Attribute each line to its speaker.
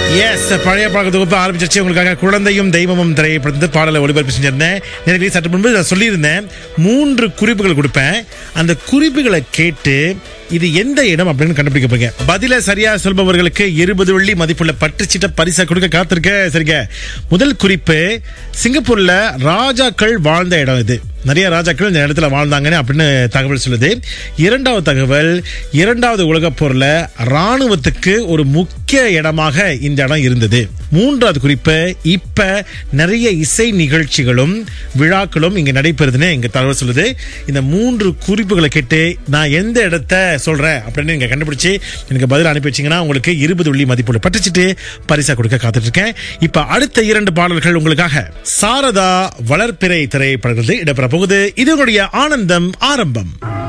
Speaker 1: S பழைய பழக்க தொகுப்பு ஆரம்பிச்சிருச்சு உங்களுக்காக குழந்தையும் தெய்வமும் திரைப்படத்து பாடலை ஒளிபரப்பு செஞ்சிருந்தேன் நேரடி சற்று முன்பு நான் சொல்லியிருந்தேன் மூன்று குறிப்புகள் கொடுப்பேன் அந்த குறிப்புகளை கேட்டு இது எந்த இடம் அப்படின்னு கண்டுபிடிக்க போறீங்க பதில சரியா சொல்பவர்களுக்கு இருபது வெள்ளி மதிப்புள்ள பட்டுச்சீட்ட பரிசா கொடுக்க காத்திருக்க சரிங்க முதல் குறிப்பு சிங்கப்பூர்ல ராஜாக்கள் வாழ்ந்த இடம் இது நிறைய ராஜாக்கள் இந்த இடத்துல வாழ்ந்தாங்கன்னு அப்படின்னு தகவல் சொல்லுது இரண்டாவது தகவல் இரண்டாவது உலகப் போர்ல ராணுவத்துக்கு ஒரு முக்கிய இடமாக இந்த இடம் இருந்தது மூன்றாவது குறிப்பு இப்ப நிறைய இசை நிகழ்ச்சிகளும் விழாக்களும் இங்க நடைபெறுதுன்னு இங்க தகவல் சொல்லுது இந்த மூன்று குறிப்புகளை கேட்டு நான் எந்த இடத்த சொல்றேன் அப்படின்னு நீங்க கண்டுபிடிச்சு எனக்கு பதில் அனுப்பி வச்சீங்கன்னா உங்களுக்கு இருபது வெள்ளி மதிப்புள்ள பட்டுச்சிட்டு பரிசா கொடுக்க காத்துட்டு இருக்கேன் இப்ப அடுத்த இரண்டு பாடல்கள் உங்களுக்காக சாரதா வளர்ப்பிறை திரைப்படங்கள் இடம்பெற போகுது இது உங்களுடைய ஆனந்தம் ஆரம்பம்